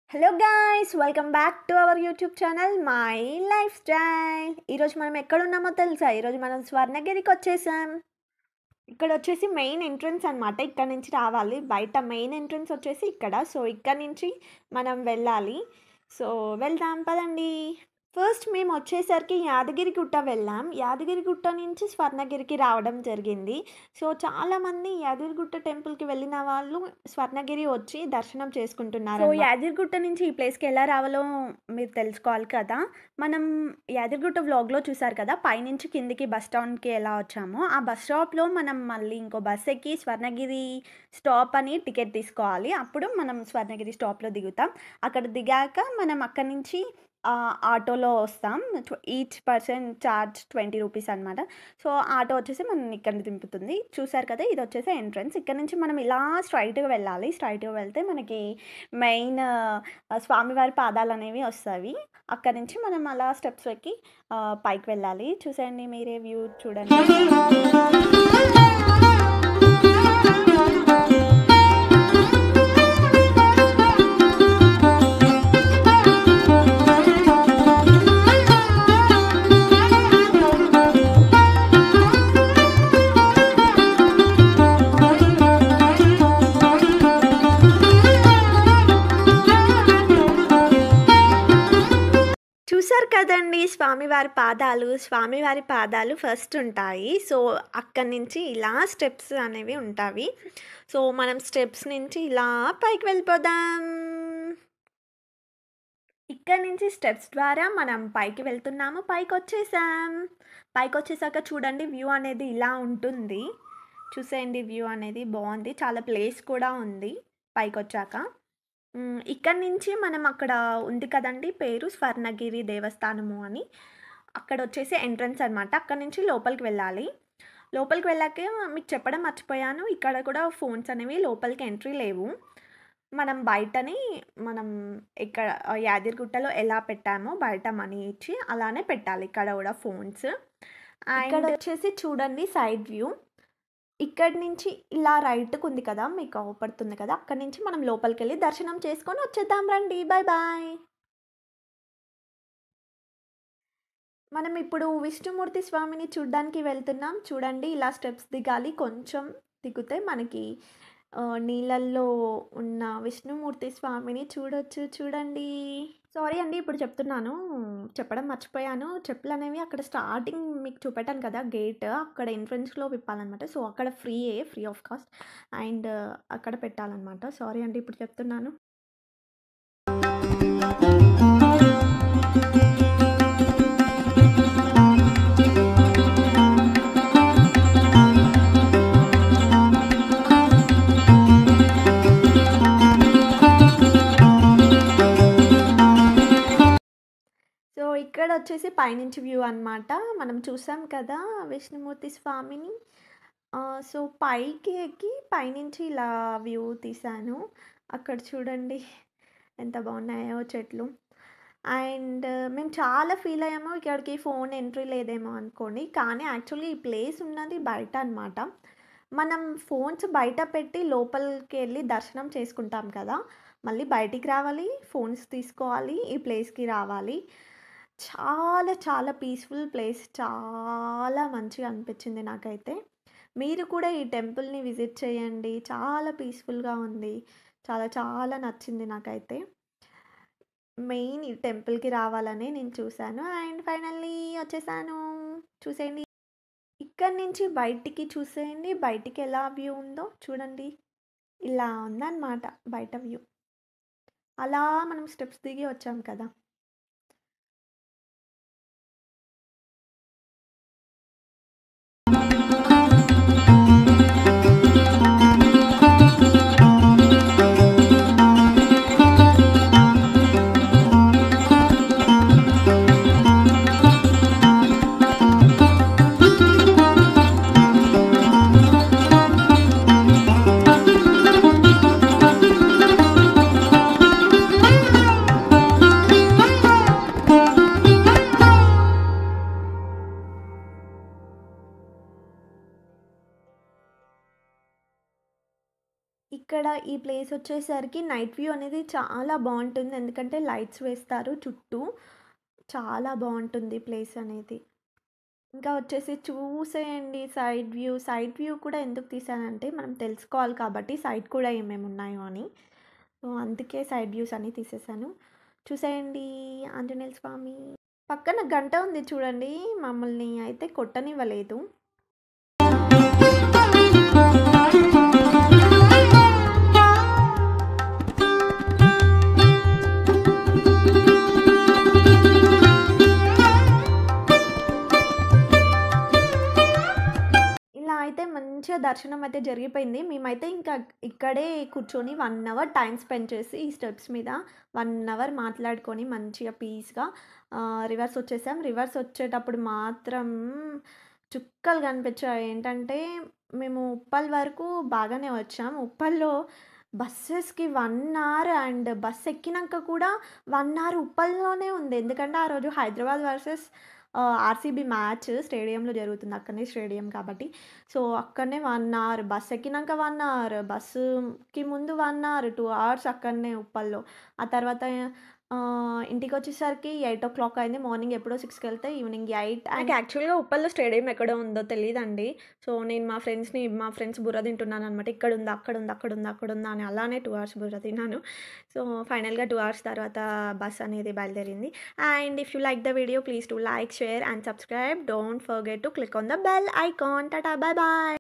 hello guys welcome back to our YouTube channel my lifestyle ఈరోజు మనం ఎక్కడున్నామో తెలుసా ఈరోజు మనం స్వర్ణగిరికి వచ్చేసాం ఇక్కడ వచ్చేసి మెయిన్ ఎంట్రన్స్ అనమాట ఇక్కడ నుంచి రావాలి బయట మెయిన్ ఎంట్రన్స్ వచ్చేసి ఇక్కడ సో ఇక్కడ నుంచి మనం వెళ్ళాలి సో వెళ్దాం పదండి ఫస్ట్ మేము వచ్చేసరికి యాదగిరిగుట్ట వెళ్ళాం యాదగిరిగుట్ట నుంచి స్వర్ణగిరికి రావడం జరిగింది సో చాలామంది యాదగిరిగుట్ట టెంపుల్కి వెళ్ళిన వాళ్ళు స్వర్ణగిరి వచ్చి దర్శనం చేసుకుంటున్నారు సో యాదగిరిగుట్ట నుంచి ఈ ప్లేస్కి ఎలా రావాలో మీరు తెలుసుకోవాలి కదా మనం యాదగిరిగుట్ట వ్లాగ్లో చూసారు కదా పైనుంచి కిందికి బస్ స్టాండ్కి ఎలా వచ్చామో ఆ బస్ స్టాప్లో మనం మళ్ళీ ఇంకో బస్ ఎక్కి స్వర్ణగిరి స్టాప్ అని టికెట్ తీసుకోవాలి అప్పుడు మనం స్వర్ణగిరి స్టాప్లో దిగుతాం అక్కడ దిగాక మనం అక్కడి నుంచి ఆ, ఆటోలో వస్తాం each person charge twenty rupees అనమాట సో ఆటో వచ్చేసి మనం ఇక్కడ దింపుతుంది చూసారు కదా ఇది వచ్చేసి ఎంట్రన్స్ ఇక్కడ నుంచి మనం ఇలా స్ట్రైట్గా వెళ్ళాలి స్ట్రైట్గా వెళ్తే మనకి మెయిన్ స్వామివారి పాదాలు అనేవి వస్తాయి అక్కడ నుంచి మనం అలా స్టెప్స్ ఎక్కి ఆ, పైకి వెళ్ళాలి చూసేయండి మీరే వ్యూ చూడండి చూసారు కదండి స్వామివారి పాదాలు స్వామివారి పాదాలు ఫస్ట్ ఉంటాయి సో అక్కడి నుంచి ఇలా స్టెప్స్ అనేవి ఉంటాయి సో మనం స్టెప్స్ నుంచి ఇలా పైకి వెళ్ళిపోదాం ఇక్కడ నుంచి స్టెప్స్ ద్వారా మనం పైకి వెళ్తున్నాము పైకి వచ్చేసాం పైకి వచ్చేసాక చూడండి వ్యూ అనేది ఇలా ఉంటుంది చూసేయండి వ్యూ అనేది బాగుంది చాలా ప్లేస్ కూడా ఉంది పైకి వచ్చాక మ్, ఇక్కడి నుంచి మనం అక్కడ ఉంది కదండి పేరు స్వర్ణగిరి దేవస్థానము అని అక్కడ వచ్చేసి ఎంట్రన్స్ అనమాట అక్కడ నుంచి లోపలికి వెళ్ళాలి లోపలికి వెళ్ళాక మీకు చెప్పడం మర్చిపోయాను ఇక్కడ కూడా ఫోన్స్ అనేవి లోపలికి ఎంట్రీ లేవు మనం బయటని మనం ఇక్కడ యాదగిరిగుట్టలో ఎలా పెట్టామో బయట మనీ ఇచ్చి అలానే పెట్టాలి ఇక్కడ కూడా ఫోన్స్ ఇక్కడ వచ్చేసి చూడండి సైడ్ వ్యూ ఇక్కడి నుంచి ఇలా రైట్కి ఉంది కదా మీకు అవపడుతుంది కదా అక్కడి నుంచి మనం లోపలికి వెళ్ళి దర్శనం చేసుకొని వచ్చేద్దాం రండి బాయ్ బాయ్ మనం ఇప్పుడు విష్ణుమూర్తి స్వామిని చూడడానికి వెళ్తున్నాం చూడండి ఇలా స్టెప్స్ దిగాలి కొంచెం దిగితే మనకి ఆ, నీళ్ళల్లో ఉన్న విష్ణుమూర్తి స్వామిని చూడొచ్చు చూడండి సారీ అండి ఇప్పుడు చెప్తున్నాను చెప్పడం మర్చిపోయాను చెప్పులు అనేవి అక్కడ స్టార్టింగ్ మీకు చూపెట్టాను కదా గేట్ అక్కడ ఎంట్రన్స్లో విప్పాలన్నమాట సో అక్కడ ఫ్రీయే ఫ్రీ ఆఫ్ కాస్ట్ అండ్ అక్కడ పెట్టాలన్నమాట సారీ అండి ఇప్పుడు చెప్తున్నాను సో ఇక్కడ వచ్చేసి పైనుంచి వ్యూ అన్నమాట మనం చూసాం కదా విష్ణుమూర్తి స్వామిని ఆ, సో పైకి ఎక్కి పైనుంచి ఇలా వ్యూ తీసాను అక్కడ చూడండి ఎంత బాగున్నాయో చెట్లు అండ్ మేము చాలా ఫీల్ అయ్యాము ఇక్కడికి ఫోన్ ఎంట్రీ లేదేమో అనుకోండి కానీ యాక్చువల్లీ ఈ ప్లేస్ ఉన్నది బయట అన్నమాట మనం ఫోన్స్ బయట పెట్టి లోపలికి వెళ్ళి దర్శనం చేసుకుంటాం కదా మళ్ళీ బయటికి రావాలి ఫోన్స్ తీసుకోవాలి ఈ ప్లేస్కి రావాలి చాలా చాలా పీస్ఫుల్ ప్లేస్ చాలా మంచిగా అనిపించింది నాకైతే మీరు కూడా ఈ టెంపుల్ని విజిట్ చేయండి చాలా పీస్ఫుల్గా ఉంది చాలా చాలా నచ్చింది నాకైతే మెయిన్ ఈ టెంపుల్కి రావాలని నేను చూశాను అండ్ ఫైనల్లీ వచ్చేసాను చూసేయండి ఇక్కడ నుంచి బయటికి చూసేయండి బయటికి ఎలా వ్యూ ఉందో చూడండి ఇలా ఉందన్నమాట బయట వ్యూ అలా మనం స్టెప్స్ దిగి వచ్చాం కదా ఇక్కడ ఈ ప్లేస్ వచ్చేసరికి నైట్ వ్యూ అనేది చాలా బాగుంటుంది ఎందుకంటే లైట్స్ వేస్తారు చుట్టూ చాలా బాగుంటుంది ప్లేస్ అనేది ఇంకా వచ్చేసి చూసేయండి సైడ్ వ్యూ సైడ్ వ్యూ కూడా ఎందుకు తీసానంటే మనం తెలుసుకోవాలి కాబట్టి సైడ్ కూడా ఏమేమి ఉన్నాయో అని సో అందుకే సైడ్ వ్యూస్ అన్నీ తీసేసాను చూసేయండి ఆంజనేయ స్వామి పక్కన గంట ఉంది చూడండి మమ్మల్ని అయితే కొట్టనివ్వలేదు ఇలా అయితే మంచిగా దర్శనం అయితే జరిగిపోయింది మేమైతే ఇంకా ఇక్కడే కూర్చొని వన్ అవర్ టైం స్పెండ్ చేసి ఈ స్టెప్స్ మీద వన్ అవర్ మాట్లాడుకొని మంచిగా పీస్గా రివర్స్ వచ్చేసాం రివర్స్ వచ్చేటప్పుడు మాత్రం చుక్కలు కనిపించాయి ఏంటంటే మేము ఉప్పల్ వరకు బాగానే వచ్చాం ఉప్పల్లో బస్సెస్కి వన్ అవర్ అండ్ బస్ ఎక్కినాక కూడా వన్ అవర్ ఉప్పల్లోనే ఉంది ఎందుకంటే ఆ రోజు హైదరాబాద్ వర్సెస్ ఆర్సీబీ మ్యాచ్ స్టేడియంలో జరుగుతుంది అక్కడనే స్టేడియం కాబట్టి సో అక్కడనే వన్ అవర్ బస్ ఎక్కినాక వన్ అవర్ బస్సుకి ముందు వన్ అవర్ టూ అవర్స్ అక్కడనే ఉప్పల్లో ఆ తర్వాత ఇంటికి వచ్చేసరికి ఎయిట్ ఓ క్లాక్ అయింది మార్నింగ్ ఎప్పుడో సిక్స్కి వెళ్తే ఈవినింగ్ ఎయిట్ అండ్ యాక్చువల్గా ఉప్పల్లో స్టేడియం ఎక్కడ ఉందో తెలియదండి సో నేను మా ఫ్రెండ్స్ని మా ఫ్రెండ్స్ బుర్ర తింటున్నాను అనమాట ఇక్కడ ఉందా అక్కడ ఉంది అక్కడ ఉంది అక్కడ ఉందా అని అలానే టూ అవర్స్ బుర్ర తిన్నాను సో ఫైనల్గా టూ అవర్స్ తర్వాత బస్ అనేది బయలుదేరింది and if you like the video please to like share and subscribe don't forget to click on the bell icon tata bye bye